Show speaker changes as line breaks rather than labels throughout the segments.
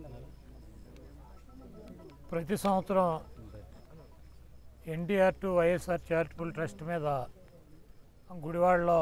ప్రతి సంవత్సరం NTR to YSR charitable trust మీద గుడివాడలో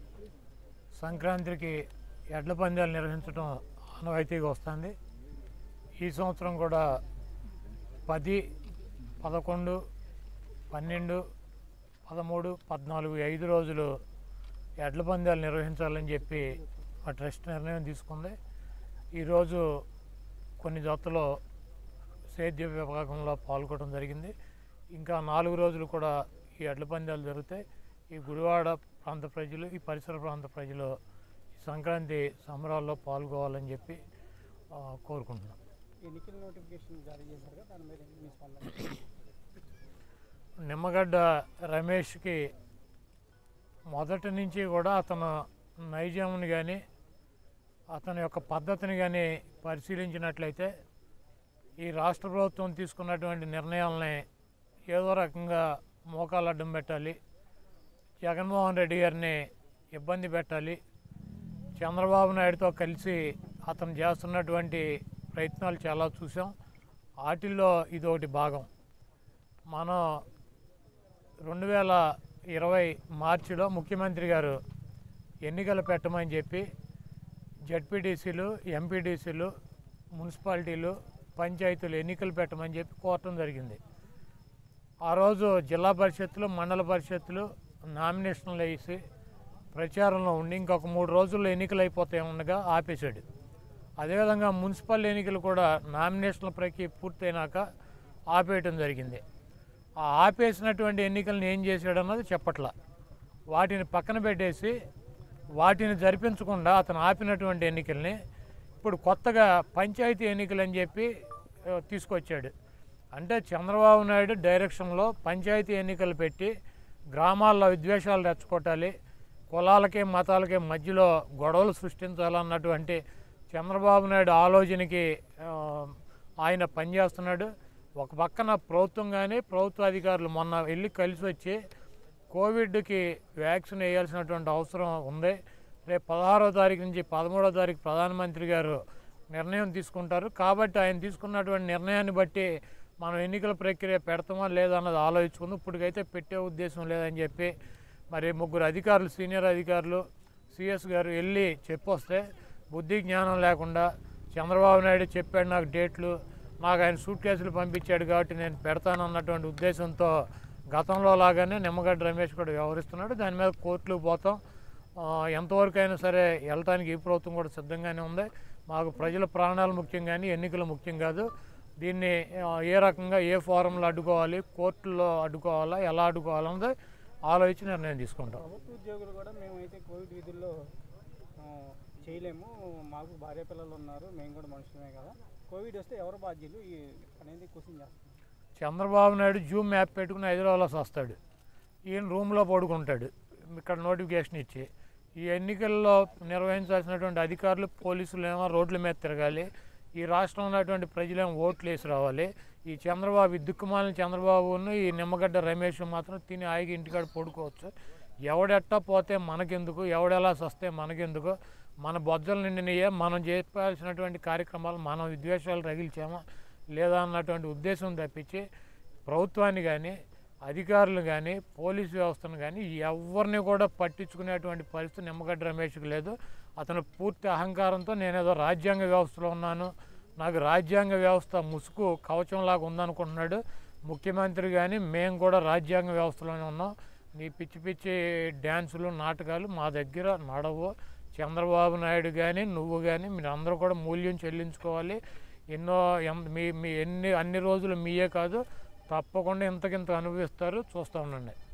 సంక్రాంతికి ఎడ్ల పందాలు నిర్వహించడం ఆనవాయితీగా వస్తుంది ఈ సంవత్సరం కూడా పది పదకొండు పన్నెండు పదమూడు పద్నాలుగు ఈ ఐదు రోజులు ఎడ్ల పందాలు నిర్వహించాలని చెప్పి ఆ ట్రస్ట్ నిర్ణయం తీసుకుంది ఈరోజు కొన్ని జతలు సేద్య విభాగంలో పాల్గొనడం జరిగింది ఇంకా నాలుగు రోజులు కూడా ఈ ఎడ్ల పందాలు జరుగుతాయి ఈ గుడివాడ ప్రాంత ప్రజలు ఈ పరిసర ప్రాంత ప్రజలు ఈ సంక్రాంతి సంబరాల్లో పాల్గొవాలని చెప్పి ఆ, కోరుకుంటున్నాం
ఎన్నికల నోటిఫికేషన్ జారీ చేశారు కదా దాని మీద మీ స్పందన
నిమ్మగడ్డ రమేష్కి మొదటి నుంచి కూడా అతను నైజాముని కానీ అతని యొక్క పద్ధతిని కానీ పరిశీలించినట్లయితే ఈ రాష్ట్ర ప్రభుత్వం తీసుకున్నటువంటి నిర్ణయాలని ఏదో రకంగా మోకాలు అడ్డం పెట్టాలి జగన్మోహన్ రెడ్డి గారిని ఇబ్బంది పెట్టాలి చంద్రబాబు నాయుడుతో కలిసి అతను చేస్తున్నటువంటి ప్రయత్నాలు చాలా చూసాం వాటిల్లో ఇది ఒకటి భాగం మనం రెండు వేల ఇరవై మార్చిలో ముఖ్యమంత్రి గారు ఎన్నికలు పెట్టమని చెప్పి జడ్పీటీసీలు ఎంపీటీసీలు మున్సిపాలిటీలు పంచాయతీలు ఎన్నికలు పెట్టమని చెప్పి కోరటం జరిగింది ఆ రోజు జిల్లా పరిషత్తులు మండల పరిషత్తులు నామినేషన్లు వేసి ప్రచారంలో ఉండి ఇంకొక మూడు రోజుల్లో ఎన్నికలు అయిపోతాయి ఉండగా ఆపేశాడు అదేవిధంగా మున్సిపల్ ఎన్నికలు కూడా నామినేషన్ల ప్రక్రియ పూర్తయినాక ఆపేయటం జరిగింది ఆ ఆపేసినటువంటి ఎన్నికలను ఏం చేశాడన్నది చెప్పట్ల వాటిని పక్కన పెట్టేసి వాటిని జరిపించకుండా అతను ఆపినటువంటి ఎన్నికల్ని ఇప్పుడు కొత్తగా పంచాయతీ ఎన్నికలు అని చెప్పి ఆ, తీసుకొచ్చాడు అంటే చంద్రబాబు నాయుడు డైరెక్షన్లో పంచాయతీ ఎన్నికలు పెట్టి గ్రామాల్లో విద్వేషాలు రెచ్చగొట్టాలి కులాలకి మతాలకి మధ్యలో గొడవలు సృష్టించాలన్నటువంటి చంద్రబాబు నాయుడు ఆలోచనకి ఆ, ఆయన పనిచేస్తున్నాడు ఒక పక్కన ప్రభుత్వం కానీ ప్రభుత్వ అధికారులు మొన్న వెళ్ళి కలిసి వచ్చి కోవిడ్కి వ్యాక్సిన్ వేయాల్సినటువంటి అవసరం ఉంది రేపు పదహారో తారీఖు నుంచి పదమూడో తారీఖు ప్రధానమంత్రి గారు నిర్ణయం తీసుకుంటారు కాబట్టి ఆయన తీసుకున్నటువంటి నిర్ణయాన్ని బట్టి మనం ఎన్నికల ప్రక్రియ పెడతామా లేదా అన్నది ఆలోచించుకుంది ఇప్పటికైతే పెట్టే ఉద్దేశం లేదని చెప్పి మరి ముగ్గురు అధికారులు సీనియర్ అధికారులు సిఎస్ గారు వెళ్ళి చెప్పొస్తే బుద్ధి జ్ఞానం లేకుండా చంద్రబాబు నాయుడు చెప్పాడు నాకు డేట్లు నాకు ఆయన సూట్ కేసులు పంపించాడు కాబట్టి నేను పెడతానన్నటువంటి ఉద్దేశంతో గతంలో లాగానే నిమ్మగడ్డ రమేష్ కూడా వ్యవహరిస్తున్నాడు దాని మీద కోర్టులకు పోతాం ఆ, ఎంతవరకు అయినా సరే వెళ్ళటానికి ఈ ప్రభుత్వం కూడా సిద్ధంగానే ఉంది మాకు ప్రజల ప్రాణాలు ముఖ్యం కానీ ఎన్నికలు ముఖ్యం కాదు దీన్ని ఆ, ఏ రకంగా ఏ ఫారంలో అడ్డుకోవాలి కోర్టుల్లో అడ్డుకోవాలా ఎలా అడ్డుకోవాలన్నది ఆలోచించి నిర్ణయం తీసుకుంటాం
ప్రభుత్వ ఉద్యోగులు కూడా మేమైతే కోవిడ్ విధుల్లో ఆ, చేయలేము మాకు భార్య పిల్లలు ఉన్నారు మేము కూడా మనుషులమే కదా కోవిడ్ వస్తే ఎవరు బాధ్యులు ఈ అనేది క్వశ్చన్ చేస్తాం
చంద్రబాబు నాయుడు జూమ్ మ్యాప్ పెట్టుకుని హైదరాబాద్లో వస్తాడు ఈయన రూమ్లో పడుకుంటాడు ఇక్కడ నోటిఫికేషన్ ఇచ్చి ఈ ఎన్నికల్లో నిర్వహించాల్సినటువంటి అధికారులు పోలీసులు ఏమో రోడ్ల మీద తిరగాలి ఈ రాష్ట్రంలో ఉన్నటువంటి ప్రజలేమో ఓట్లు వేసి రావాలి ఈ చంద్రబాబు ఈ దిక్కుమాలిన చంద్రబాబును ఈ నిమ్మగడ్డ రమేష్ మాత్రం తిని ఆగి ఇంటికాడ పడుకోవచ్చు ఎవడెట్టా పోతే మనకెందుకు ఎవడెలా సస్తే మనకెందుకు మన బొజ్జలు నిండినయే మనం చేయాల్సినటువంటి కార్యక్రమాలు మనం విద్వేషాలు రగిల్చామా లేదా అన్నటువంటి ఉద్దేశం తప్పించి ప్రభుత్వాన్ని కానీ అధికారులు కానీ పోలీసు వ్యవస్థను కానీ ఎవరిని కూడా పట్టించుకునేటువంటి పరిస్థితి నిమ్మగడ్డ రమేష్కి లేదు అతను పూర్తి అహంకారంతో నేనేదో రాజ్యాంగ వ్యవస్థలో ఉన్నాను నాకు రాజ్యాంగ వ్యవస్థ ముసుగు కవచంలాగా ఉందనుకుంటున్నాడు ముఖ్యమంత్రి కానీ మేము కూడా రాజ్యాంగ వ్యవస్థలోనే ఉన్నాం నీ పిచ్చి పిచ్చి డ్యాన్సులు నాటకాలు మా దగ్గర నడవు చంద్రబాబు నాయుడు కానీ నువ్వు కానీ మీరు అందరూ కూడా మూల్యం చెల్లించుకోవాలి ఎన్నో ఎం- మీ మీ ఎన్ని అన్ని రోజులు మీయే కాదు తప్పకుండా ఇంతకింత అనుభవిస్తారు చూస్తూ ఉండండి